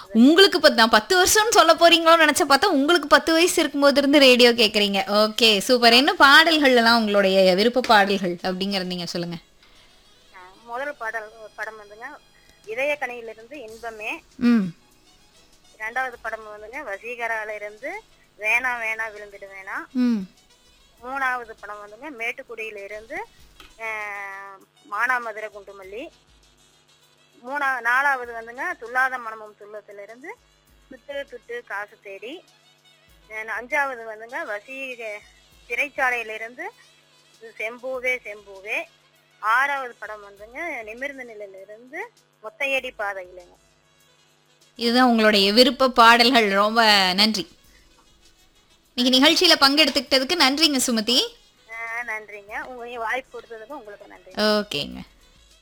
உங்களுக்கு பத்து நான் பத்து வருஷம்னு சொல்ல போறீங்களோன்னு நினைச்ச பார்த்தா உங்களுக்கு பத்து வயசு இருக்கும்போது இருந்து ரேடியோ கேக்குறீங்க ஓகே சூப்பர் என்ன பாடல்கள் எல்லாம் உங்களுடைய விருப்ப பாடல்கள் அப்படிங்கறது நீங்க சொல்லுங்க ஆ, முதல் பாடல் படம் வந்துங்க இதய கனியிலிருந்து இன்பமே ம் இரண்டாவது படம் வந்துங்க வசீகரால இருந்து வேணா வேணா விழுந்துடு வேணா ம் மூணாவது படம் வந்துங்க மேட்டுக்குடியில இருந்து ஆஹ், மானாமதுரை குண்டுமல்லி மூணா நாலாவது வந்துங்க துல்லாத மனமும் துள்ளத்துல இருந்து துட்டு துட்டு காசு தேடி அஹ், அஞ்சாவது வந்துங்க வசீக சிறைச்சாலையில இருந்து செம்பூவே செம்பூவே ஆறாவது படம் வந்துங்க நிமிர்ந்த நிலையில இருந்து ஒத்தையடி பாதையிலங்க இதுதான் உங்களுடைய விருப்ப பாடல்கள் ரொம்ப நன்றி இன்னைக்கு நிகழ்ச்சியில பங்கெடுத்துக்கிட்டதுக்கு நன்றிங்க சுமதி ஆஹ், நன்றிங்க உங்க வாய்ப்பு கொடுத்ததுக்கு உங்களுக்கு நன்றி ஓகேங்க